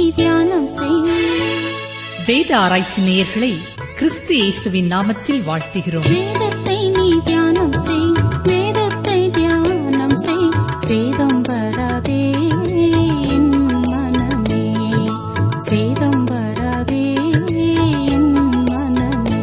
தியானம் செய் வேத ஆராய்ச்சி நேயர்களை கிறிஸ்து இயேசுவின் நாமத்தில் வாழ்த்துகிறோம் வேதத்தை நீ தியானம் செய் வேதத்தை தியானம் செய் சேதம் வராதே என் மனமே சேதம் வராதே என் மனமே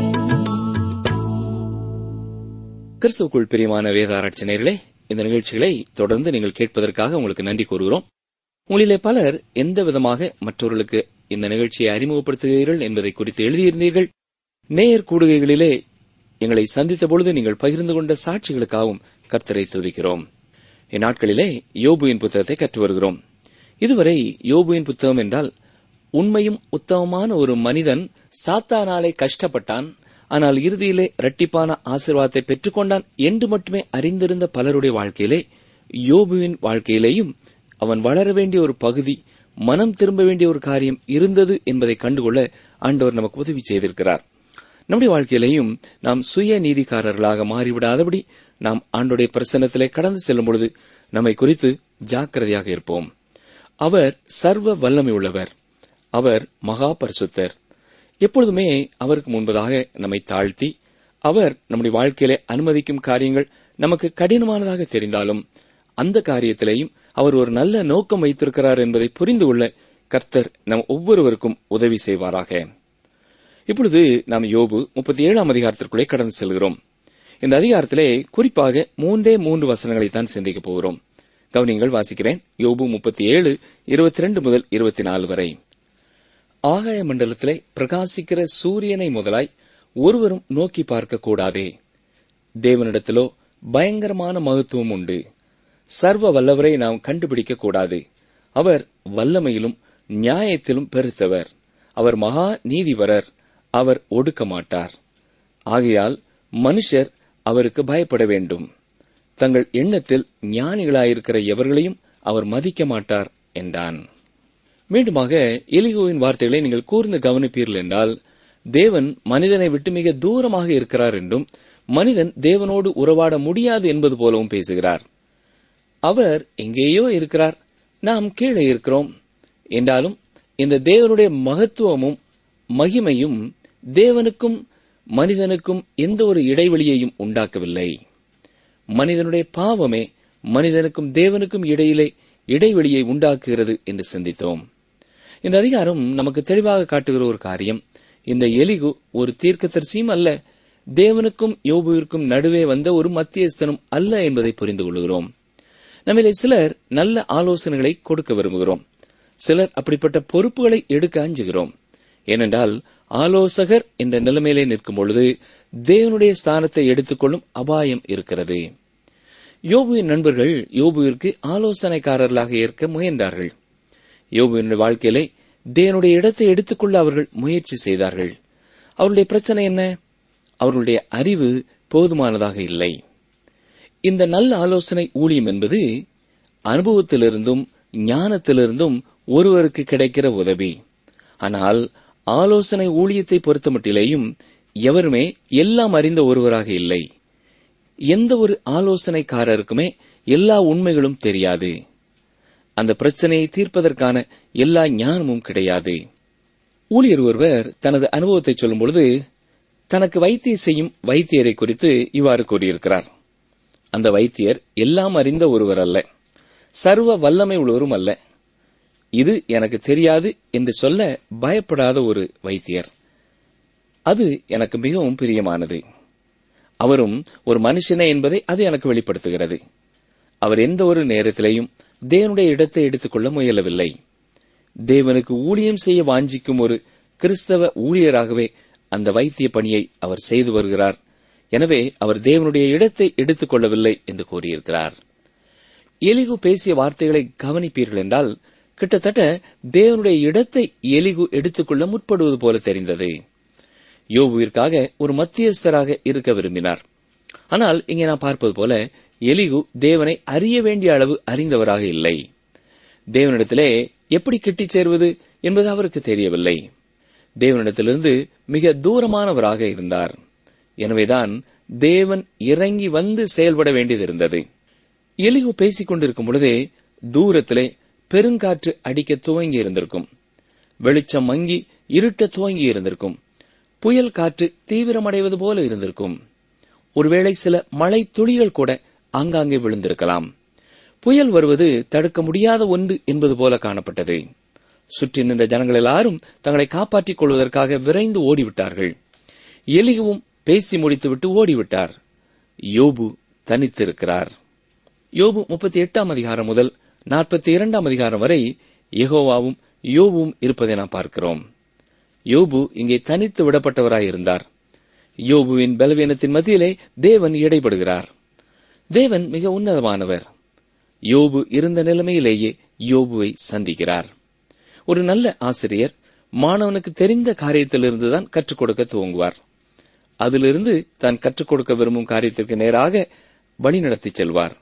கிறிஸ்துவுக்குள் பிரியமான வேத ஆராய்ச்சியர்களே இந்த நிகழ்ச்சிகளை தொடர்ந்து நீங்கள் கேட்பதற்காக உங்களுக்கு நன்றி கூறுகிறோம் உங்களிலே பலர் எந்த விதமாக மற்றவர்களுக்கு இந்த நிகழ்ச்சியை அறிமுகப்படுத்துகிறீர்கள் என்பதை குறித்து எழுதியிருந்தீர்கள் நேயர் கூடுகைகளிலே எங்களை சந்தித்த பொழுது நீங்கள் பகிர்ந்து கொண்ட சாட்சிகளுக்காகவும் கர்த்தரை துதிக்கிறோம் இந்நாட்களிலே யோபுவின் புத்தகத்தை கற்று வருகிறோம் இதுவரை யோபுவின் புத்தகம் என்றால் உண்மையும் உத்தமமான ஒரு மனிதன் சாத்தானாலே கஷ்டப்பட்டான் ஆனால் இறுதியிலே இரட்டிப்பான ஆசீர்வாதத்தை பெற்றுக்கொண்டான் என்று மட்டுமே அறிந்திருந்த பலருடைய வாழ்க்கையிலே யோபுவின் வாழ்க்கையிலேயும் அவன் வளர வேண்டிய ஒரு பகுதி மனம் திரும்ப வேண்டிய ஒரு காரியம் இருந்தது என்பதை கண்டுகொள்ள ஆண்டவர் நமக்கு உதவி செய்திருக்கிறார் நம்முடைய வாழ்க்கையிலேயும் நாம் சுய நீதிக்காரர்களாக மாறிவிடாதபடி நாம் ஆண்டுடைய பிரசன்னத்திலே கடந்து செல்லும் பொழுது நம்மை குறித்து ஜாக்கிரதையாக இருப்போம் அவர் சர்வ வல்லமை உள்ளவர் அவர் மகா பரிசுத்தர் எப்பொழுதுமே அவருக்கு முன்பதாக நம்மை தாழ்த்தி அவர் நம்முடைய வாழ்க்கையிலே அனுமதிக்கும் காரியங்கள் நமக்கு கடினமானதாக தெரிந்தாலும் அந்த காரியத்திலேயும் அவர் ஒரு நல்ல நோக்கம் வைத்திருக்கிறார் என்பதை புரிந்து கொள்ள கர்த்தர் நம் ஒவ்வொருவருக்கும் உதவி செய்வாராக இப்பொழுது நாம் யோபு முப்பத்தி ஏழாம் அதிகாரத்திற்குள்ளே கடந்து செல்கிறோம் இந்த அதிகாரத்திலே குறிப்பாக மூன்றே மூன்று வசனங்களை தான் சிந்திக்கப் போகிறோம் கவனிங்கள் வாசிக்கிறேன் யோபு முப்பத்தி ஏழு இருபத்தி ரெண்டு முதல் இருபத்தி நாலு வரை ஆகாய மண்டலத்திலே பிரகாசிக்கிற சூரியனை முதலாய் ஒருவரும் நோக்கி பார்க்க கூடாதே தேவனிடத்திலோ பயங்கரமான மகத்துவம் உண்டு சர்வ வல்லவரை நாம் கண்டுபிடிக்க கூடாது அவர் வல்லமையிலும் நியாயத்திலும் பெருத்தவர் அவர் மகா நீதிபரர் அவர் ஒடுக்க மாட்டார் ஆகையால் மனுஷர் அவருக்கு பயப்பட வேண்டும் தங்கள் எண்ணத்தில் ஞானிகளாயிருக்கிற எவர்களையும் அவர் மதிக்க மாட்டார் என்றான் மீண்டுமாக எலிகுவின் வார்த்தைகளை நீங்கள் கூர்ந்து கவனிப்பீர்கள் என்றால் தேவன் மனிதனை விட்டு மிக தூரமாக இருக்கிறார் என்றும் மனிதன் தேவனோடு உறவாட முடியாது என்பது போலவும் பேசுகிறார் அவர் எங்கேயோ இருக்கிறார் நாம் கீழே இருக்கிறோம் என்றாலும் இந்த தேவனுடைய மகத்துவமும் மகிமையும் தேவனுக்கும் மனிதனுக்கும் எந்த ஒரு இடைவெளியையும் உண்டாக்கவில்லை மனிதனுடைய பாவமே மனிதனுக்கும் தேவனுக்கும் இடையிலே இடைவெளியை உண்டாக்குகிறது என்று சிந்தித்தோம் இந்த அதிகாரம் நமக்கு தெளிவாக காட்டுகிற ஒரு காரியம் இந்த எலிகு ஒரு தீர்க்கதரிசியும் அல்ல தேவனுக்கும் யோபுவிற்கும் நடுவே வந்த ஒரு மத்தியஸ்தனும் அல்ல என்பதை புரிந்து கொள்கிறோம் நம்மிலே சிலர் நல்ல ஆலோசனைகளை கொடுக்க விரும்புகிறோம் சிலர் அப்படிப்பட்ட பொறுப்புகளை எடுக்க அஞ்சுகிறோம் ஏனென்றால் ஆலோசகர் என்ற நிலைமையிலே நிற்கும் பொழுது தேவனுடைய ஸ்தானத்தை எடுத்துக்கொள்ளும் அபாயம் இருக்கிறது யோபுவின் நண்பர்கள் யோபுவிற்கு ஆலோசனைக்காரர்களாக ஏற்க முயன்றார்கள் யோபுவினுடைய வாழ்க்கையிலே தேவனுடைய இடத்தை எடுத்துக்கொள்ள அவர்கள் முயற்சி செய்தார்கள் அவருடைய பிரச்சனை என்ன அவர்களுடைய அறிவு போதுமானதாக இல்லை இந்த நல்ல ஆலோசனை ஊழியம் என்பது அனுபவத்திலிருந்தும் ஞானத்திலிருந்தும் ஒருவருக்கு கிடைக்கிற உதவி ஆனால் ஆலோசனை ஊழியத்தை பொறுத்தமட்டிலேயும் எவருமே எல்லாம் அறிந்த ஒருவராக இல்லை எந்த ஒரு ஆலோசனைக்காரருக்குமே எல்லா உண்மைகளும் தெரியாது அந்த பிரச்சனையை தீர்ப்பதற்கான எல்லா ஞானமும் கிடையாது ஊழியர் ஒருவர் தனது அனுபவத்தை சொல்லும் பொழுது தனக்கு வைத்தியம் செய்யும் வைத்தியரை குறித்து இவ்வாறு கூறியிருக்கிறார் அந்த வைத்தியர் எல்லாம் அறிந்த ஒருவர் அல்ல சர்வ வல்லமை உள்ளவரும் அல்ல இது எனக்கு தெரியாது என்று சொல்ல பயப்படாத ஒரு வைத்தியர் அது எனக்கு மிகவும் பிரியமானது அவரும் ஒரு மனுஷனே என்பதை அது எனக்கு வெளிப்படுத்துகிறது அவர் எந்த ஒரு நேரத்திலேயும் தேவனுடைய இடத்தை எடுத்துக்கொள்ள முயலவில்லை தேவனுக்கு ஊழியம் செய்ய வாஞ்சிக்கும் ஒரு கிறிஸ்தவ ஊழியராகவே அந்த வைத்திய பணியை அவர் செய்து வருகிறார் எனவே அவர் தேவனுடைய இடத்தை எடுத்துக் கொள்ளவில்லை என்று கூறியிருக்கிறார் எலிகு பேசிய வார்த்தைகளை கவனிப்பீர்கள் என்றால் கிட்டத்தட்ட தேவனுடைய இடத்தை எலிகு எடுத்துக்கொள்ள முற்படுவது போல தெரிந்தது யோபுவிற்காக ஒரு மத்தியஸ்தராக இருக்க விரும்பினார் ஆனால் இங்கே நான் பார்ப்பது போல எலிகு தேவனை அறிய வேண்டிய அளவு அறிந்தவராக இல்லை தேவனிடத்திலே எப்படி கிட்டிச் சேர்வது என்பது அவருக்கு தெரியவில்லை தேவனிடத்திலிருந்து மிக தூரமானவராக இருந்தார் எனவேதான் தேவன் இறங்கி வந்து செயல்பட வேண்டியது இருந்தது எலிகு பேசிக் கொண்டிருக்கும் பொழுதே தூரத்திலே பெருங்காற்று அடிக்க துவங்கி இருந்திருக்கும் வெளிச்சம் மங்கி இருட்ட துவங்கி இருந்திருக்கும் புயல் காற்று தீவிரமடைவது போல இருந்திருக்கும் ஒருவேளை சில மழை துளிகள் கூட ஆங்காங்கே விழுந்திருக்கலாம் புயல் வருவது தடுக்க முடியாத ஒன்று என்பது போல காணப்பட்டது சுற்றி நின்ற ஜனங்கள் எல்லாரும் தங்களை காப்பாற்றிக் கொள்வதற்காக விரைந்து ஓடிவிட்டார்கள் எலிகவும் பேசி முடித்துவிட்டு ஓடிவிட்டார் யோபு தனித்திருக்கிறார் யோபு முப்பத்தி எட்டாம் அதிகாரம் முதல் நாற்பத்தி இரண்டாம் அதிகாரம் வரை யெகோவாவும் யோபுவும் இருப்பதை நாம் பார்க்கிறோம் யோபு இங்கே தனித்து விடப்பட்டவராய் இருந்தார் யோபுவின் பலவீனத்தின் மத்தியிலே தேவன் இடைபடுகிறார் தேவன் மிக உன்னதமானவர் யோபு இருந்த நிலைமையிலேயே யோபுவை சந்திக்கிறார் ஒரு நல்ல ஆசிரியர் மாணவனுக்கு தெரிந்த காரியத்திலிருந்துதான் கற்றுக் கொடுக்க துவங்குவார் அதிலிருந்து தான் கற்றுக் கொடுக்க விரும்பும் காரியத்திற்கு நேராக வழிநடத்தி செல்வார்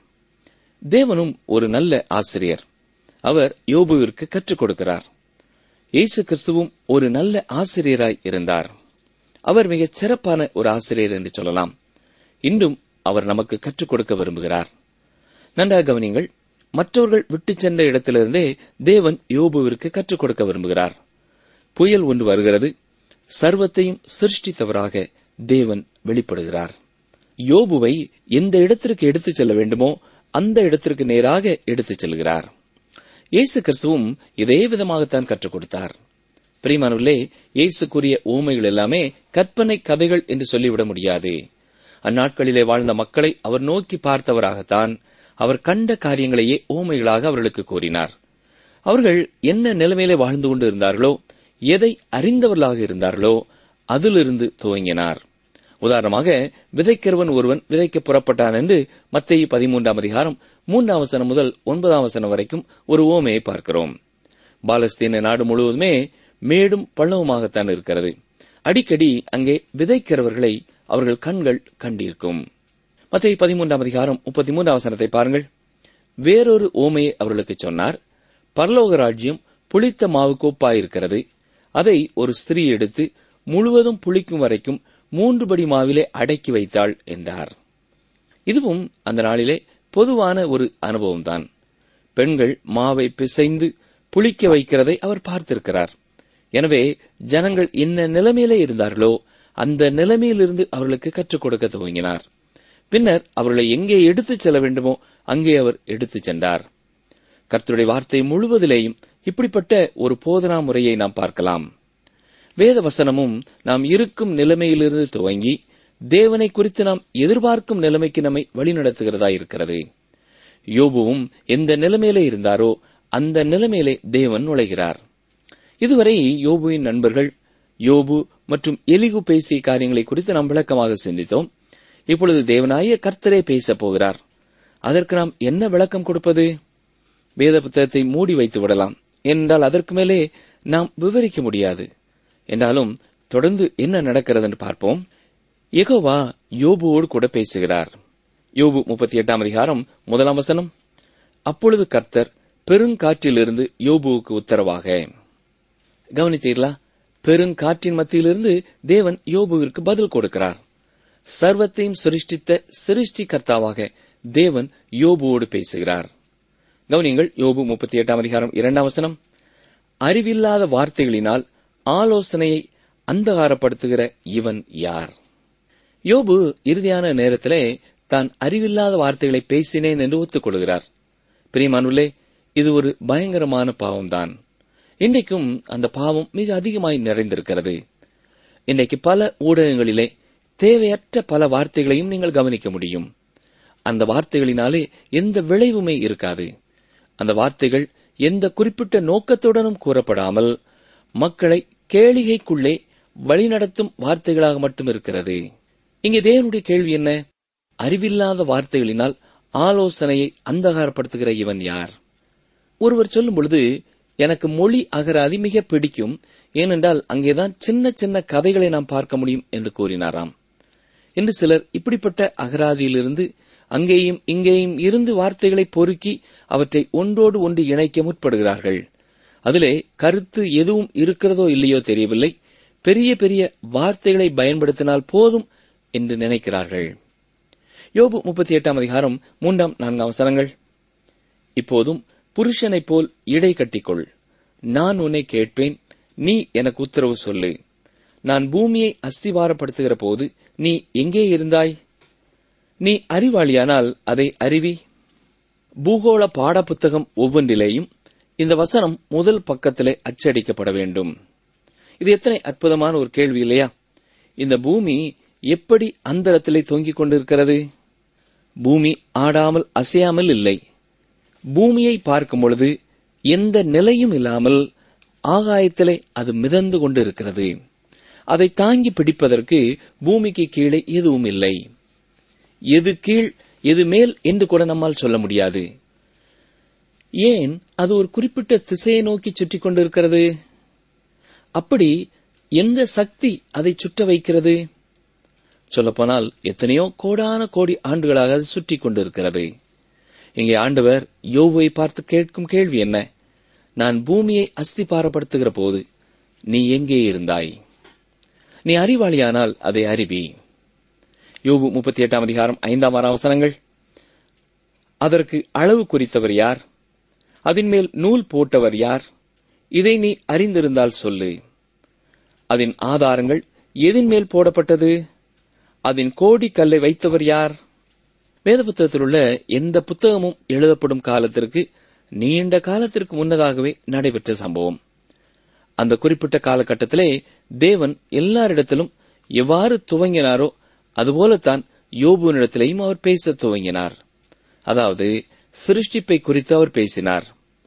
தேவனும் ஒரு நல்ல ஆசிரியர் அவர் யோபுவிற்கு கற்றுக் கொடுக்கிறார் இயேசு கிறிஸ்துவும் ஒரு நல்ல ஆசிரியராய் இருந்தார் அவர் மிகச் சிறப்பான ஒரு ஆசிரியர் என்று சொல்லலாம் இன்றும் அவர் நமக்கு கற்றுக் கொடுக்க விரும்புகிறார் நன்றாக கவனிங்கள் மற்றவர்கள் விட்டுச் சென்ற இடத்திலிருந்தே தேவன் யோபுவிற்கு கற்றுக் கொடுக்க விரும்புகிறார் புயல் ஒன்று வருகிறது சர்வத்தையும் சிருஷ்டித்தவராக தேவன் வெளிப்படுகிறார் யோபுவை எந்த இடத்திற்கு எடுத்துச் செல்ல வேண்டுமோ அந்த இடத்திற்கு நேராக எடுத்துச் செல்கிறார் இயேசு கிறிஸ்துவும் இதே விதமாகத்தான் கற்றுக் கொடுத்தார் பிரிமானுள்ளே இயேசு கூறிய ஊமைகள் எல்லாமே கற்பனை கதைகள் என்று சொல்லிவிட முடியாது அந்நாட்களிலே வாழ்ந்த மக்களை அவர் நோக்கி பார்த்தவராகத்தான் அவர் கண்ட காரியங்களையே ஊமைகளாக அவர்களுக்கு கூறினார் அவர்கள் என்ன நிலைமையிலே வாழ்ந்து கொண்டு இருந்தார்களோ எதை அறிந்தவர்களாக இருந்தார்களோ அதிலிருந்து துவங்கினார் உதாரணமாக விதைக்கிறவன் ஒருவன் விதைக்க புறப்பட்டான் என்று மத்திய பதிமூன்றாம் அதிகாரம் மூன்றாம் வசனம் முதல் ஒன்பதாம் வசனம் வரைக்கும் ஒரு ஓமையை பார்க்கிறோம் பாலஸ்தீன நாடு முழுவதுமே மேடும் பள்ளவுமாகத்தான் இருக்கிறது அடிக்கடி அங்கே விதைக்கிறவர்களை அவர்கள் கண்கள் கண்டிருக்கும் மத்திய பதிமூன்றாம் அதிகாரம் முப்பத்தி மூன்றாம் வசனத்தை பாருங்கள் வேறொரு ஓமையை அவர்களுக்கு சொன்னார் பரலோக ராஜ்யம் புளித்த மாவு கோப்பாயிருக்கிறது அதை ஒரு ஸ்திரீ எடுத்து முழுவதும் புளிக்கும் வரைக்கும் மூன்று படி மாவிலே அடக்கி வைத்தாள் என்றார் இதுவும் அந்த நாளிலே பொதுவான ஒரு அனுபவம்தான் பெண்கள் மாவை பிசைந்து புளிக்க வைக்கிறதை அவர் பார்த்திருக்கிறார் எனவே ஜனங்கள் என்ன நிலைமையிலே இருந்தார்களோ அந்த நிலைமையிலிருந்து அவர்களுக்கு கற்றுக் கொடுக்க துவங்கினார் பின்னர் அவர்களை எங்கே எடுத்துச் செல்ல வேண்டுமோ அங்கே அவர் எடுத்துச் சென்றார் கர்த்தருடைய வார்த்தை முழுவதிலேயும் இப்படிப்பட்ட ஒரு போதனா முறையை நாம் பார்க்கலாம் வேத வசனமும் நாம் இருக்கும் நிலைமையிலிருந்து துவங்கி தேவனை குறித்து நாம் எதிர்பார்க்கும் நிலைமைக்கு நம்மை வழிநடத்துகிறதா இருக்கிறது யோபுவும் எந்த நிலைமையிலே இருந்தாரோ அந்த நிலைமையிலே தேவன் நுழைகிறார் இதுவரை யோபுவின் நண்பர்கள் யோபு மற்றும் எலிகு பேசிய காரியங்களை குறித்து நாம் விளக்கமாக சிந்தித்தோம் இப்பொழுது தேவனாய கர்த்தரே பேசப் போகிறார் அதற்கு நாம் என்ன விளக்கம் கொடுப்பது வேத புத்தகத்தை மூடி வைத்து விடலாம் என்றால் அதற்கு மேலே நாம் விவரிக்க முடியாது என்றாலும் தொடர்ந்து என்ன நடக்கிறது என்று பார்ப்போம் எகோவா யோபுவோடு கூட பேசுகிறார் யோபு முப்பத்தி எட்டாம் அதிகாரம் முதலாம் வசனம் அப்பொழுது கர்த்தர் பெருங்காற்றிலிருந்து யோபுவுக்கு உத்தரவாக கவனித்தீர்களா பெருங்காற்றின் மத்தியிலிருந்து தேவன் யோபுவிற்கு பதில் கொடுக்கிறார் சர்வத்தையும் சிருஷ்டித்த சிருஷ்டி கர்த்தாவாக தேவன் யோபுவோடு பேசுகிறார் கவனிங்கள் யோபு முப்பத்தி எட்டாம் அதிகாரம் இரண்டாம் வசனம் அறிவில்லாத வார்த்தைகளினால் ஆலோசனையை அந்தகாரப்படுத்துகிற இவன் யார் யோபு இறுதியான நேரத்திலே தான் அறிவில்லாத வார்த்தைகளை பேசினேன் என்று ஒத்துக்கொள்கிறார் பிரியமானுள்ளே இது ஒரு பயங்கரமான பாவம்தான் இன்றைக்கும் அந்த பாவம் மிக அதிகமாய் நிறைந்திருக்கிறது இன்றைக்கு பல ஊடகங்களிலே தேவையற்ற பல வார்த்தைகளையும் நீங்கள் கவனிக்க முடியும் அந்த வார்த்தைகளினாலே எந்த விளைவுமே இருக்காது அந்த வார்த்தைகள் எந்த குறிப்பிட்ட நோக்கத்துடனும் கூறப்படாமல் மக்களை கேளிகைக்குள்ளே வழிநடத்தும் வார்த்தைகளாக மட்டும் இருக்கிறது இங்கே தேவனுடைய கேள்வி என்ன அறிவில்லாத வார்த்தைகளினால் ஆலோசனையை அந்தகாரப்படுத்துகிற இவன் யார் ஒருவர் சொல்லும் பொழுது எனக்கு மொழி அகராதி மிக பிடிக்கும் ஏனென்றால் அங்கேதான் சின்ன சின்ன கதைகளை நாம் பார்க்க முடியும் என்று கூறினாராம் இன்று சிலர் இப்படிப்பட்ட அகராதியிலிருந்து அங்கேயும் இங்கேயும் இருந்து வார்த்தைகளை பொறுக்கி அவற்றை ஒன்றோடு ஒன்று இணைக்க முற்படுகிறார்கள் அதிலே கருத்து எதுவும் இருக்கிறதோ இல்லையோ தெரியவில்லை பெரிய பெரிய வார்த்தைகளை பயன்படுத்தினால் போதும் என்று நினைக்கிறார்கள் யோபு முப்பத்தி எட்டாம் அதிகாரம் மூன்றாம் நான்காம் வசனங்கள் இப்போதும் புருஷனைப் போல் இடை கட்டிக்கொள் நான் உன்னை கேட்பேன் நீ எனக்கு உத்தரவு சொல்லு நான் பூமியை அஸ்திவாரப்படுத்துகிற போது நீ எங்கே இருந்தாய் நீ அறிவாளியானால் அதை அறிவி பூகோள பாடப்புத்தகம் ஒவ்வொன்றிலேயும் இந்த வசனம் முதல் பக்கத்திலே அச்சடிக்கப்பட வேண்டும் இது எத்தனை அற்புதமான ஒரு கேள்வி இல்லையா இந்த பூமி எப்படி அந்தரத்திலே தொங்கிக் கொண்டிருக்கிறது பூமி ஆடாமல் அசையாமல் இல்லை பூமியை பார்க்கும் பொழுது எந்த நிலையும் இல்லாமல் ஆகாயத்திலே அது மிதந்து கொண்டிருக்கிறது அதை தாங்கி பிடிப்பதற்கு பூமிக்கு கீழே எதுவும் இல்லை எது கீழ் எது மேல் என்று கூட நம்மால் சொல்ல முடியாது ஏன் அது ஒரு குறிப்பிட்ட திசையை நோக்கி சுற்றி கொண்டிருக்கிறது அப்படி எந்த சக்தி அதை சுற்ற வைக்கிறது சொல்லப்போனால் எத்தனையோ கோடான கோடி ஆண்டுகளாக அது சுற்றி கொண்டிருக்கிறது இங்கே ஆண்டவர் யோவை பார்த்து கேட்கும் கேள்வி என்ன நான் பூமியை அஸ்திபாரப்படுத்துகிற போது நீ எங்கே இருந்தாய் நீ அறிவாளியானால் அதை அறிவி யோபு முப்பத்தி எட்டாம் அதிகாரம் ஐந்தாம் ஆறாம் வசனங்கள் அதற்கு அளவு குறித்தவர் யார் அதன் மேல் நூல் போட்டவர் யார் இதை நீ அறிந்திருந்தால் சொல்லு அதன் ஆதாரங்கள் எதின் மேல் போடப்பட்டது அதன் கோடி கல்லை வைத்தவர் யார் வேத புத்தகத்தில் உள்ள எந்த புத்தகமும் எழுதப்படும் காலத்திற்கு நீண்ட காலத்திற்கு முன்னதாகவே நடைபெற்ற சம்பவம் அந்த குறிப்பிட்ட காலகட்டத்திலே தேவன் எல்லாரிடத்திலும் எவ்வாறு துவங்கினாரோ அதுபோலத்தான் யோபுவினிடத்திலேயும் அவர் பேச துவங்கினார் அதாவது சிருஷ்டிப்பை குறித்து அவர் பேசினார்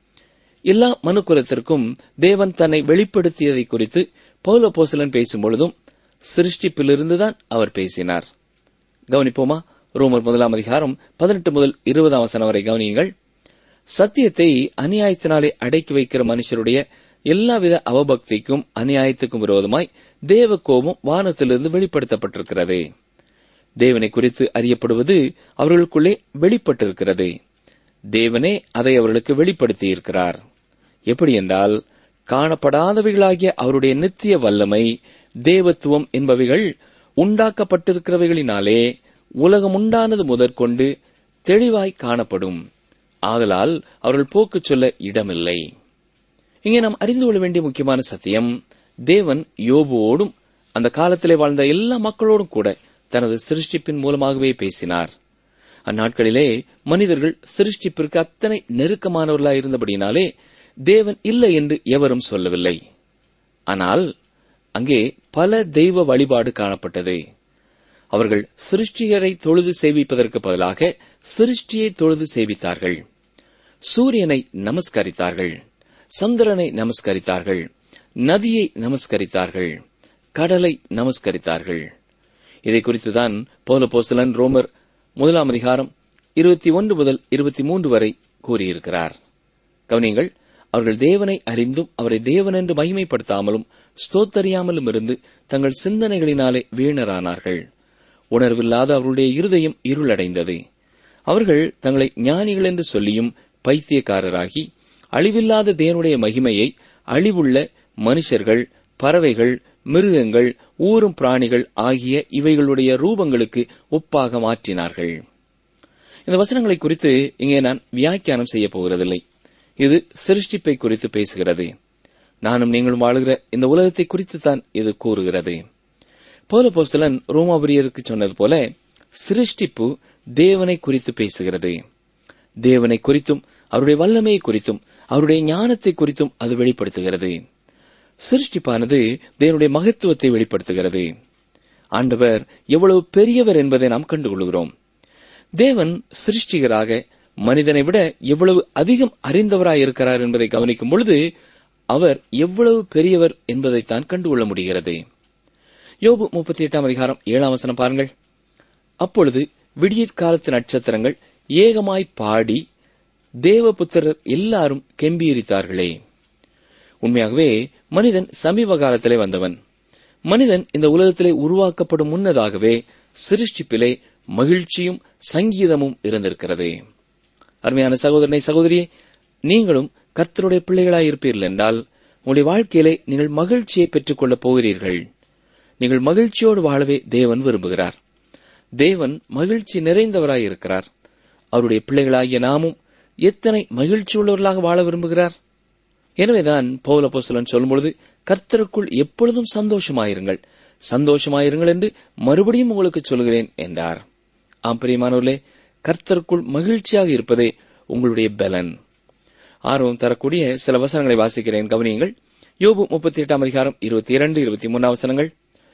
எல்லா மனுக்குலத்திற்கும் தேவன் தன்னை வெளிப்படுத்தியதை குறித்து பௌல போசலன் பேசும் பொழுதும் சிருஷ்டிப்பிலிருந்துதான் அவர் பேசினார் கவனிப்போமா ரோமர் முதலாம் அதிகாரம் பதினெட்டு முதல் இருபதாம் வசனம் வரை கவனியுங்கள் சத்தியத்தை அநியாயத்தினாலே அடக்கி வைக்கிற மனுஷருடைய எல்லாவித அவபக்திக்கும் அநியாயத்துக்கும் விரோதமாய் தேவ கோபம் வானத்திலிருந்து வெளிப்படுத்தப்பட்டிருக்கிறது தேவனை குறித்து அறியப்படுவது அவர்களுக்குள்ளே வெளிப்பட்டிருக்கிறது தேவனே அதை அவர்களுக்கு வெளிப்படுத்தியிருக்கிறார் எப்படி என்றால் காணப்படாதவைகளாகிய அவருடைய நித்திய வல்லமை தேவத்துவம் என்பவைகள் உண்டாக்கப்பட்டிருக்கிறவைகளினாலே உலகம் உண்டானது முதற்கொண்டு தெளிவாய் காணப்படும் ஆதலால் அவர்கள் போக்கு சொல்ல இடமில்லை இங்கே நாம் அறிந்து கொள்ள வேண்டிய முக்கியமான சத்தியம் தேவன் யோபுவோடும் அந்த காலத்திலே வாழ்ந்த எல்லா மக்களோடும் கூட தனது சிருஷ்டிப்பின் மூலமாகவே பேசினார் அந்நாட்களிலே மனிதர்கள் சிருஷ்டிப்பிற்கு அத்தனை நெருக்கமானவர்களாய் இருந்தபடியினாலே தேவன் இல்லை என்று எவரும் சொல்லவில்லை ஆனால் அங்கே பல தெய்வ வழிபாடு காணப்பட்டது அவர்கள் சிருஷ்டியரை தொழுது சேவிப்பதற்கு பதிலாக சிருஷ்டியை தொழுது சேவித்தார்கள் சூரியனை நமஸ்கரித்தார்கள் சந்திரனை நமஸ்கரித்தார்கள் நதியை நமஸ்கரித்தார்கள் கடலை நமஸ்கரித்தார்கள் இதை குறித்துதான் பௌல போசலன் ரோமர் முதலாம் அதிகாரம் இருபத்தி ஒன்று முதல் இருபத்தி மூன்று வரை கூறியிருக்கிறார் கவனியங்கள் அவர்கள் தேவனை அறிந்தும் அவரை தேவன் என்று மகிமைப்படுத்தாமலும் ஸ்தோத்தறியாமலும் இருந்து தங்கள் சிந்தனைகளினாலே வீணரானார்கள் உணர்வில்லாத அவர்களுடைய இருதயம் இருளடைந்தது அவர்கள் தங்களை ஞானிகள் என்று சொல்லியும் பைத்தியக்காரராகி அழிவில்லாத தேவனுடைய மகிமையை அழிவுள்ள மனுஷர்கள் பறவைகள் மிருகங்கள் ஊரும் பிராணிகள் ஆகிய இவைகளுடைய ரூபங்களுக்கு ஒப்பாக மாற்றினார்கள் இந்த வசனங்களை குறித்து இங்கே நான் வியாக்கியானம் செய்ய போகிறதில்லை இது சிருஷ்டிப்பை குறித்து பேசுகிறது நானும் நீங்களும் வாழுகிற இந்த உலகத்தை குறித்து தான் இது கூறுகிறது போலபோஸ்தலன் ரோமாபுரியருக்கு சொன்னது போல சிருஷ்டிப்பு தேவனை குறித்து பேசுகிறது தேவனை குறித்தும் அவருடைய வல்லமையை குறித்தும் அவருடைய ஞானத்தை குறித்தும் அது வெளிப்படுத்துகிறது சிருஷ்டிப்பானது தேவனுடைய மகத்துவத்தை வெளிப்படுத்துகிறது ஆண்டவர் எவ்வளவு பெரியவர் என்பதை நாம் கண்டுகொள்கிறோம் தேவன் சிருஷ்டிகராக மனிதனை விட எவ்வளவு அதிகம் அறிந்தவராய் இருக்கிறார் என்பதை கவனிக்கும் பொழுது அவர் எவ்வளவு பெரியவர் என்பதைத்தான் கண்டுகொள்ள முடிகிறது யோபு முப்பத்தி எட்டாம் அதிகாரம் ஏழாம் வசனம் பாருங்கள் அப்பொழுது விடியற்காலத்து நட்சத்திரங்கள் ஏகமாய் பாடி தேவபுத்திரர் எல்லாரும் கெம்பீரித்தார்களே உண்மையாகவே மனிதன் சமீப காலத்திலே வந்தவன் மனிதன் இந்த உலகத்திலே உருவாக்கப்படும் முன்னதாகவே சிருஷ்டிப்பிலே மகிழ்ச்சியும் சங்கீதமும் இருந்திருக்கிறது அருமையான சகோதரனை சகோதரியே நீங்களும் கர்த்தருடைய பிள்ளைகளாய் இருப்பீர்கள் என்றால் உங்களுடைய வாழ்க்கையிலே நீங்கள் மகிழ்ச்சியை பெற்றுக் கொள்ளப் போகிறீர்கள் நீங்கள் மகிழ்ச்சியோடு வாழவே தேவன் விரும்புகிறார் தேவன் மகிழ்ச்சி நிறைந்தவராய் இருக்கிறார் அவருடைய பிள்ளைகளாகிய நாமும் எத்தனை மகிழ்ச்சி உள்ளவர்களாக வாழ விரும்புகிறார் எனவேதான் பௌல போசலன் சொல்லும்பொழுது கர்த்தருக்குள் எப்பொழுதும் சந்தோஷமாயிருங்கள் சந்தோஷமாயிருங்கள் என்று மறுபடியும் உங்களுக்கு சொல்கிறேன் என்றார் ஆம் பிரியமானவர்களே கர்த்தருக்குள் மகிழ்ச்சியாக இருப்பதே உங்களுடைய பலன் ஆர்வம் தரக்கூடிய சில வசனங்களை வாசிக்கிறேன் கவனியுங்கள் யோபு முப்பத்தி எட்டாம் அதிகாரம் இருபத்தி இரண்டு இருபத்தி மூணாம் வசனங்கள்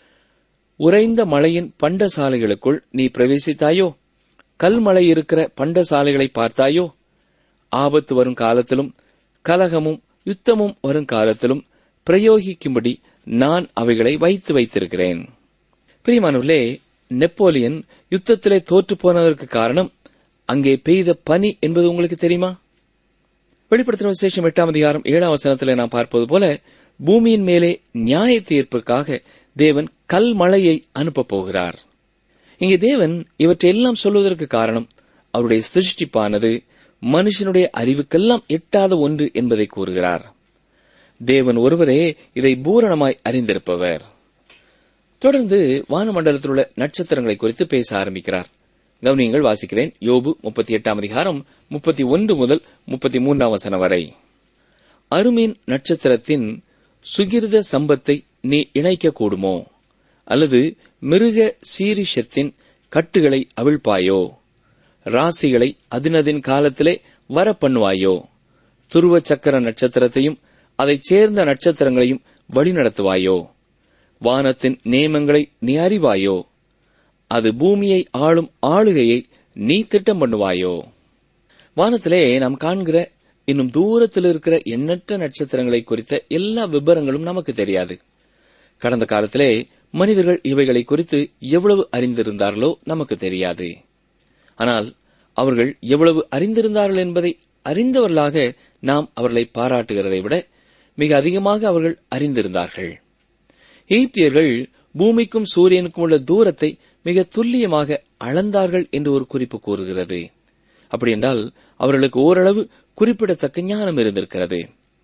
உறைந்த மலையின் பண்டசாலைகளுக்குள் நீ பிரவேசித்தாயோ கல்மலை இருக்கிற பண்டசாலைகளை பார்த்தாயோ ஆபத்து வரும் காலத்திலும் கலகமும் யுத்தமும் வரும் காலத்திலும் பிரயோகிக்கும்படி நான் அவைகளை வைத்து வைத்திருக்கிறேன் பிரியமானவர்களே நெப்போலியன் யுத்தத்திலே தோற்று போனதற்கு காரணம் அங்கே பெய்த பனி என்பது உங்களுக்கு தெரியுமா வெளிப்படுத்தின விசேஷம் எட்டாம் அதிகாரம் ஏழாம் வசனத்திலே நாம் பார்ப்பது போல பூமியின் மேலே நியாய தீர்ப்புக்காக தேவன் கல் மழையை அனுப்பப் போகிறார் இங்கே தேவன் இவற்றையெல்லாம் சொல்வதற்கு காரணம் அவருடைய சிருஷ்டிப்பானது மனுஷனுடைய அறிவுக்கெல்லாம் எட்டாத ஒன்று என்பதை கூறுகிறார் தேவன் ஒருவரே இதை பூரணமாய் அறிந்திருப்பவர் தொடர்ந்து வானமண்டலத்தில் உள்ள நட்சத்திரங்களை குறித்து பேச ஆரம்பிக்கிறார் கவனியங்கள் வாசிக்கிறேன் யோபு முப்பத்தி எட்டாம் அதிகாரம் முப்பத்தி ஒன்று முதல் முப்பத்தி மூன்றாம் வசனம் வரை அருமீன் நட்சத்திரத்தின் சுகிர்த சம்பத்தை நீ இணைக்க கூடுமோ அல்லது மிருக சீரிஷத்தின் கட்டுகளை அவிழ்ப்பாயோ ராசிகளை அதினதின் காலத்திலே வர பண்ணுவாயோ துருவ சக்கர நட்சத்திரத்தையும் அதைச் சேர்ந்த நட்சத்திரங்களையும் வழிநடத்துவாயோ வானத்தின் நியமங்களை நீ அறிவாயோ அது பூமியை ஆளும் ஆளுகையை நீ திட்டம் பண்ணுவாயோ வானத்திலே நாம் காண்கிற இன்னும் தூரத்தில் இருக்கிற எண்ணற்ற நட்சத்திரங்களை குறித்த எல்லா விபரங்களும் நமக்கு தெரியாது கடந்த காலத்திலே மனிதர்கள் இவைகளை குறித்து எவ்வளவு அறிந்திருந்தார்களோ நமக்கு தெரியாது ஆனால் அவர்கள் எவ்வளவு அறிந்திருந்தார்கள் என்பதை அறிந்தவர்களாக நாம் அவர்களை பாராட்டுகிறதை விட மிக அதிகமாக அவர்கள் அறிந்திருந்தார்கள் எகிப்தியர்கள் பூமிக்கும் சூரியனுக்கும் உள்ள தூரத்தை மிக துல்லியமாக அளந்தார்கள் என்று ஒரு குறிப்பு கூறுகிறது அப்படி என்றால் அவர்களுக்கு ஓரளவு குறிப்பிடத்தக்க ஞானம் இருந்திருக்கிறது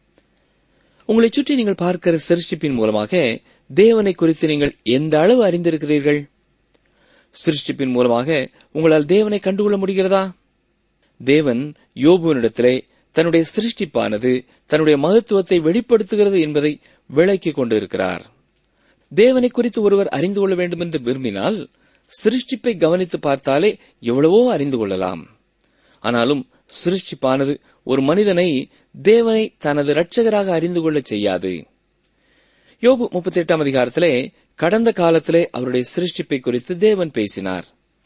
உங்களை சுற்றி நீங்கள் பார்க்கிற சிருஷ்டிப்பின் மூலமாக தேவனை குறித்து நீங்கள் எந்த அளவு அறிந்திருக்கிறீர்கள் சிருஷ்டிப்பின் மூலமாக உங்களால் தேவனை கண்டுகொள்ள முடிகிறதா தேவன் யோபுவனிடத்திலே தன்னுடைய சிருஷ்டிப்பானது தன்னுடைய மகத்துவத்தை வெளிப்படுத்துகிறது என்பதை விளக்கிக் கொண்டிருக்கிறார் தேவனை குறித்து ஒருவர் அறிந்து கொள்ள வேண்டும் என்று விரும்பினால் சிருஷ்டிப்பை கவனித்து பார்த்தாலே எவ்வளவோ அறிந்து கொள்ளலாம் ஆனாலும் சிருஷ்டிப்பானது ஒரு மனிதனை தேவனை தனது இரட்சகராக அறிந்து கொள்ளச் செய்யாது யோபு முப்பத்தி எட்டாம் அதிகாரத்திலே கடந்த காலத்திலே அவருடைய சிருஷ்டிப்பை குறித்து தேவன் பேசினார்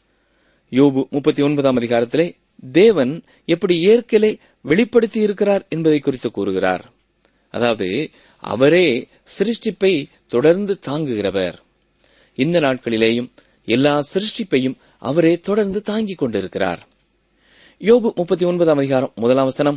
யோபு முப்பத்தி ஒன்பதாம் அதிகாரத்திலே தேவன் எப்படி இயற்கையிலே வெளிப்படுத்தி இருக்கிறார் என்பதை குறித்து கூறுகிறார் அதாவது அவரே சிருஷ்டிப்பை தொடர்ந்து தாங்குகிறவர் இந்த நாட்களிலேயும் எல்லா சிருஷ்டிப்பையும் அவரே தொடர்ந்து தாங்கிக் கொண்டிருக்கிறார் யோபு முப்பத்தி ஒன்பதாம் அதிகாரம் முதலாம் வசனம்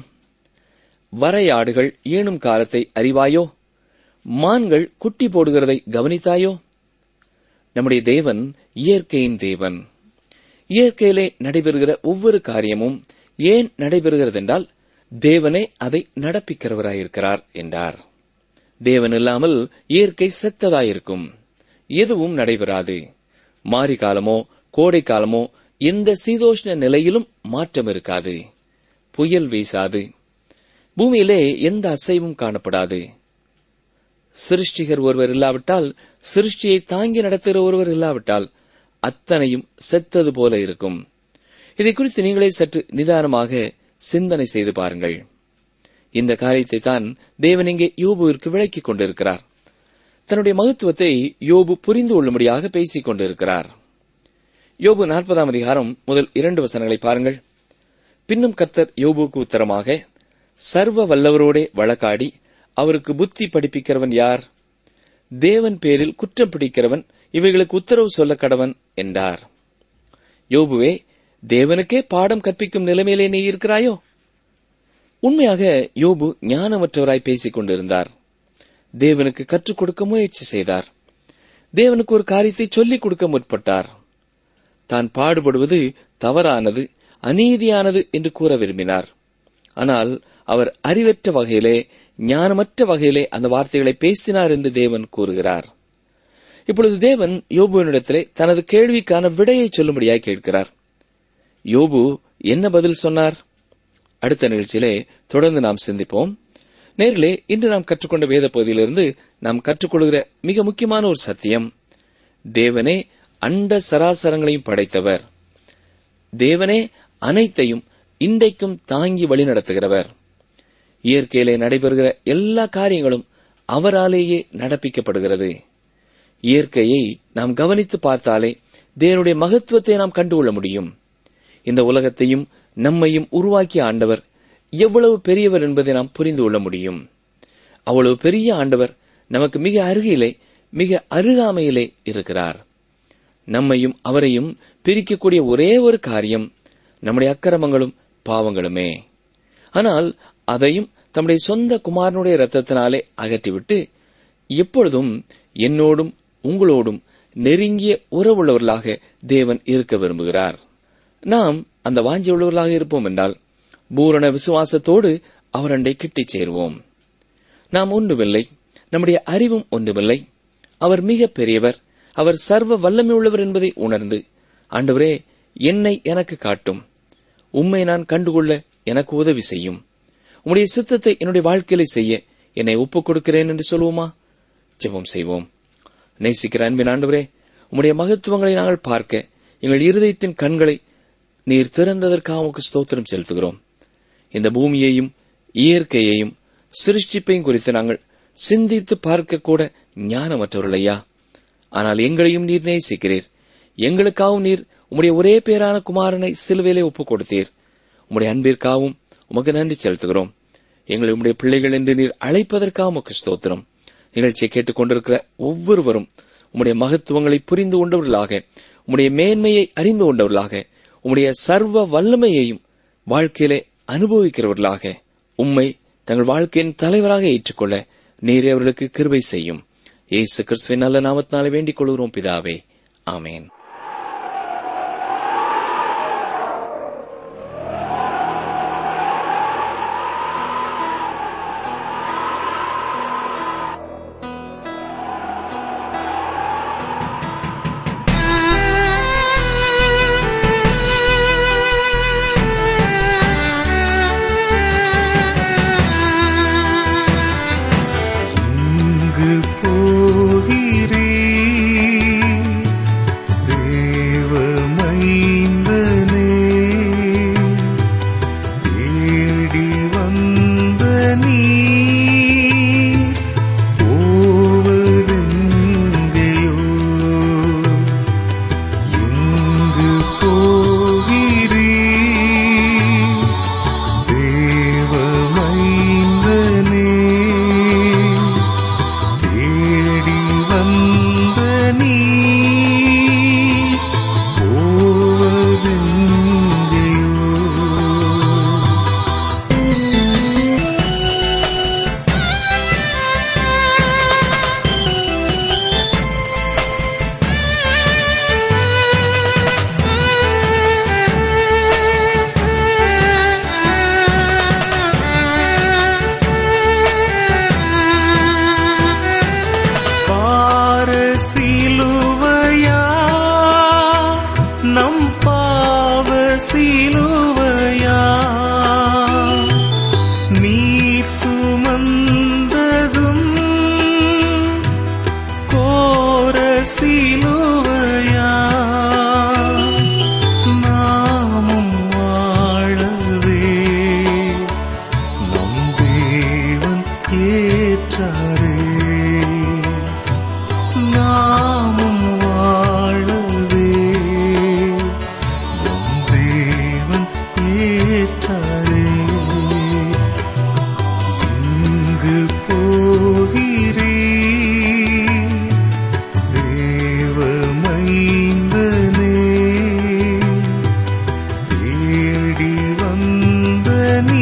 வரையாடுகள் ஈணும் காலத்தை அறிவாயோ மான்கள் குட்டி போடுகிறதை கவனித்தாயோ நம்முடைய தேவன் இயற்கையின் தேவன் இயற்கையிலே நடைபெறுகிற ஒவ்வொரு காரியமும் ஏன் நடைபெறுகிறதென்றால் தேவனே அதை நடப்பிக்கிறவராயிருக்கிறார் என்றார் தேவன் இல்லாமல் இயற்கை செத்ததாயிருக்கும் எதுவும் நடைபெறாது மாரி காலமோ கோடை காலமோ எந்த சீதோஷ்ண நிலையிலும் மாற்றம் இருக்காது புயல் வீசாது பூமியிலே எந்த அசைவும் காணப்படாது சிருஷ்டிகர் ஒருவர் இல்லாவிட்டால் சிருஷ்டியை தாங்கி நடத்துகிற ஒருவர் இல்லாவிட்டால் அத்தனையும் செத்தது போல இருக்கும் இதை குறித்து நீங்களே சற்று நிதானமாக சிந்தனை செய்து பாருங்கள் இந்த காரியத்தை தான் தேவன் இங்கே யோபுவிற்கு விளக்கிக் கொண்டிருக்கிறார் தன்னுடைய மகத்துவத்தை யோபு புரிந்து கொள்ளும்படியாக பேசிக் கொண்டிருக்கிறார் யோபு நாற்பதாம் அதிகாரம் முதல் இரண்டு வசனங்களை பாருங்கள் பின்னும் கர்த்தர் யோபுக்கு உத்தரமாக சர்வ வல்லவரோடே வழக்காடி அவருக்கு புத்தி படிப்பிக்கிறவன் யார் தேவன் பேரில் குற்றம் பிடிக்கிறவன் இவைகளுக்கு உத்தரவு சொல்ல கடவன் என்றார் யோபுவே தேவனுக்கே பாடம் கற்பிக்கும் நிலைமையிலே நீ இருக்கிறாயோ உண்மையாக யோபு ஞானமற்றவராய் பேசிக் கொண்டிருந்தார் தேவனுக்கு கற்றுக் கொடுக்க முயற்சி செய்தார் தேவனுக்கு ஒரு காரியத்தை சொல்லிக் கொடுக்க முற்பட்டார் தான் பாடுபடுவது தவறானது அநீதியானது என்று கூற விரும்பினார் ஆனால் அவர் அறிவற்ற வகையிலே ஞானமற்ற வகையிலே அந்த வார்த்தைகளை பேசினார் என்று தேவன் கூறுகிறார் இப்பொழுது தேவன் யோபுவினிடத்திலே தனது கேள்விக்கான விடையை சொல்லும்படியாய் கேட்கிறார் யோபு என்ன பதில் சொன்னார் அடுத்த நிகழ்ச்சியிலே தொடர்ந்து நாம் சிந்திப்போம் நேரிலே இன்று நாம் கற்றுக்கொண்ட வேத பகுதியிலிருந்து நாம் கற்றுக்கொள்கிற மிக முக்கியமான ஒரு சத்தியம் தேவனே அண்ட சராசரங்களையும் படைத்தவர் தேவனே அனைத்தையும் இன்றைக்கும் தாங்கி வழிநடத்துகிறவர் இயற்கையிலே நடைபெறுகிற எல்லா காரியங்களும் அவராலேயே நடப்பிக்கப்படுகிறது இயற்கையை நாம் கவனித்து பார்த்தாலே தேவனுடைய மகத்துவத்தை நாம் கண்டுகொள்ள முடியும் இந்த உலகத்தையும் நம்மையும் உருவாக்கிய ஆண்டவர் எவ்வளவு பெரியவர் என்பதை நாம் புரிந்து கொள்ள முடியும் அவ்வளவு பெரிய ஆண்டவர் நமக்கு மிக அருகிலே மிக அருகாமையிலே இருக்கிறார் நம்மையும் அவரையும் பிரிக்கக்கூடிய ஒரே ஒரு காரியம் நம்முடைய அக்கிரமங்களும் பாவங்களுமே ஆனால் அதையும் தம்முடைய சொந்த குமாரனுடைய இரத்தத்தினாலே அகற்றிவிட்டு எப்பொழுதும் என்னோடும் உங்களோடும் நெருங்கிய உறவுள்ளவர்களாக தேவன் இருக்க விரும்புகிறார் நாம் அந்த வாஞ்சி உள்ளவர்களாக இருப்போம் என்றால் பூரண விசுவாசத்தோடு அவரண்டை கிட்டிச் சேருவோம் நாம் ஒன்றுமில்லை நம்முடைய அறிவும் ஒன்றுமில்லை அவர் மிக பெரியவர் அவர் சர்வ வல்லமை உள்ளவர் என்பதை உணர்ந்து ஆண்டவரே என்னை எனக்கு காட்டும் உம்மை நான் கண்டுகொள்ள எனக்கு உதவி செய்யும் உம்முடைய சித்தத்தை என்னுடைய வாழ்க்கையில செய்ய என்னை ஒப்புக் கொடுக்கிறேன் என்று சொல்வோமா ஜெபம் செய்வோம் நேசிக்கிற அன்பின் ஆண்டவரே உம்முடைய மகத்துவங்களை நாங்கள் பார்க்க எங்கள் இருதயத்தின் கண்களை நீர் திறந்ததற்காக உமக்கு ஸ்தோத்திரம் செலுத்துகிறோம் இந்த பூமியையும் இயற்கையையும் சிருஷ்டிப்பையும் குறித்து நாங்கள் சிந்தித்து பார்க்க கூட ஞானமற்றவர்கள் ஐயா ஆனால் எங்களையும் நீர் நேசிக்கிறீர் எங்களுக்காகவும் நீர் உம்முடைய ஒரே பேரான குமாரனை சிலுவையிலே ஒப்புக் கொடுத்தீர் உம்முடைய அன்பிற்காகவும் உமக்கு நன்றி செலுத்துகிறோம் எங்களை உம்முடைய பிள்ளைகள் என்று நீர் அழைப்பதற்காக உமக்கு ஸ்தோத்திரம் நிகழ்ச்சியை கேட்டுக்கொண்டிருக்கிற ஒவ்வொருவரும் உம்முடைய மகத்துவங்களை புரிந்து கொண்டவர்களாக உம்முடைய மேன்மையை அறிந்து கொண்டவர்களாக உம்முடைய சர்வ வல்லமையையும் வாழ்க்கையிலே அனுபவிக்கிறவர்களாக உம்மை தங்கள் வாழ்க்கையின் தலைவராக ஏற்றுக்கொள்ள நீரே அவர்களுக்கு கிருபை செய்யும் இயேசு கிறிஸ்துவின் நல்ல நாமத்தினாலே வேண்டிக் கொள்கிறோம் பிதாவே ஆமேன் இங்கு போகிறே தேவ மைந்தனே தேடி வந்த நீ போவதெங்கேயோ இங்கு போகிறே தேவ மைந்தனே தேடி வந்த நீ போவதெங்கேயோ பார சிலுவையா நம் பாவ சிலுவையா நீர் சுமந்ததும் கோர சிலுவையா நாமும் வாழவே நம் தேவன் ஏற்றாரே நாமும் வாழவே நம் தேவன் ஏற்றாரே இங்கு போகிறே தேவ மைந்தனே தேடி வந்த நீ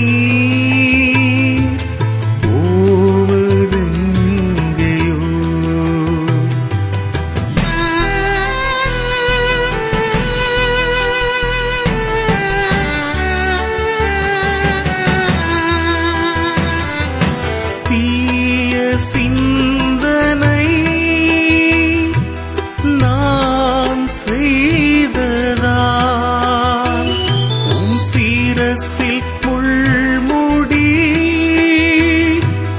போவதெங்கேயோ தீய சிந்தனை நான் செய்ததான் உம் சீரசில் முள்முடி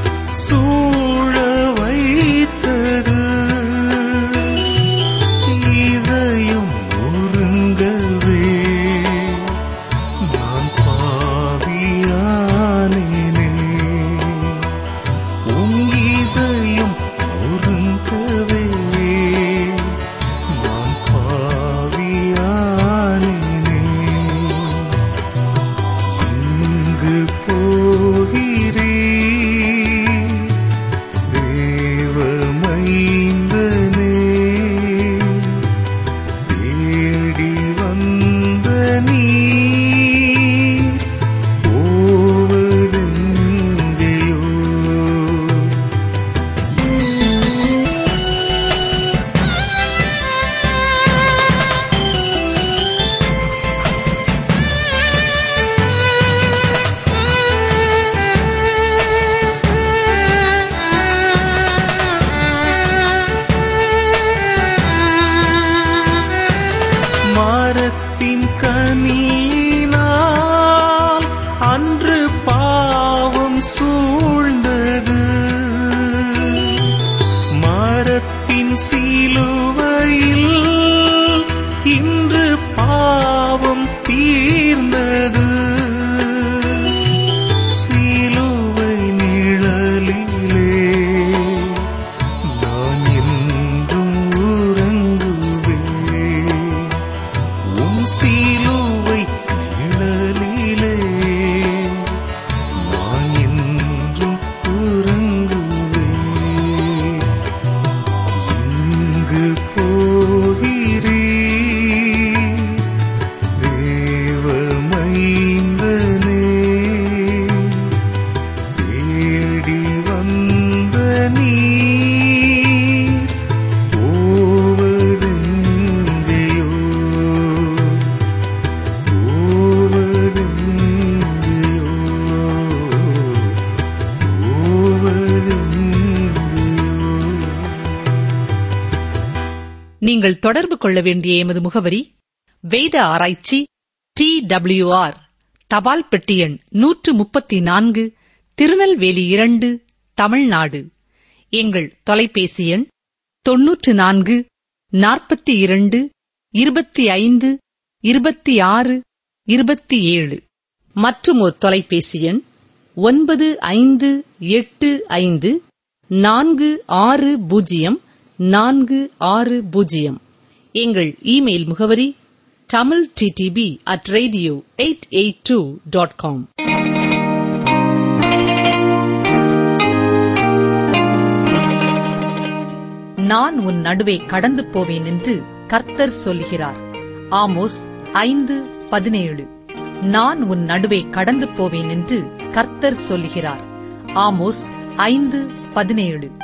சிலுவையில் இன்று பாவம் தீர்ந்தது சிலுவை நிழலிலே நான் என்றும் உறங்குவேன் உம் சிலுவை நிழலிலே நான் என்றும் உறங்குவேன் இங்கு போகிறீர் தேவமைந்தனே தேடி வந்த நீர் போவதெங்கேயோ போவதெங்கேயோ போவதெங்கேயோ நீங்கள் தொடர்பு கொள்ள வேண்டிய எமது முகவரி வேத ஆராய்ச்சி டி ஆர் தபால் பெட்டி எண் நூற்று முப்பத்தி நான்கு திருநெல்வேலி இரண்டு தமிழ்நாடு எங்கள் தொலைபேசி எண் தொன்னூற்று நான்கு நாற்பத்தி இரண்டு இருபத்தி ஐந்து இருபத்தி ஆறு இருபத்தி ஏழு மற்றும் ஒரு தொலைபேசி எண் ஒன்பது ஐந்து எட்டு ஐந்து நான்கு ஆறு பூஜ்ஜியம் நான்கு ஆறு பூஜ்ஜியம் எங்கள் இமெயில் முகவரி Tamil DTP at radio eight eight two dot com நான் உன் நடுவே கடந்து போவேன் என்று கர்த்தர் சொல்கிறார் ஆமோஸ் ஐந்து பதினேழு நான் உன் நடுவே கடந்து போவேன் என்று கர்த்தர் சொல்கிறார் ஆமோஸ் ஐந்து பதினேழு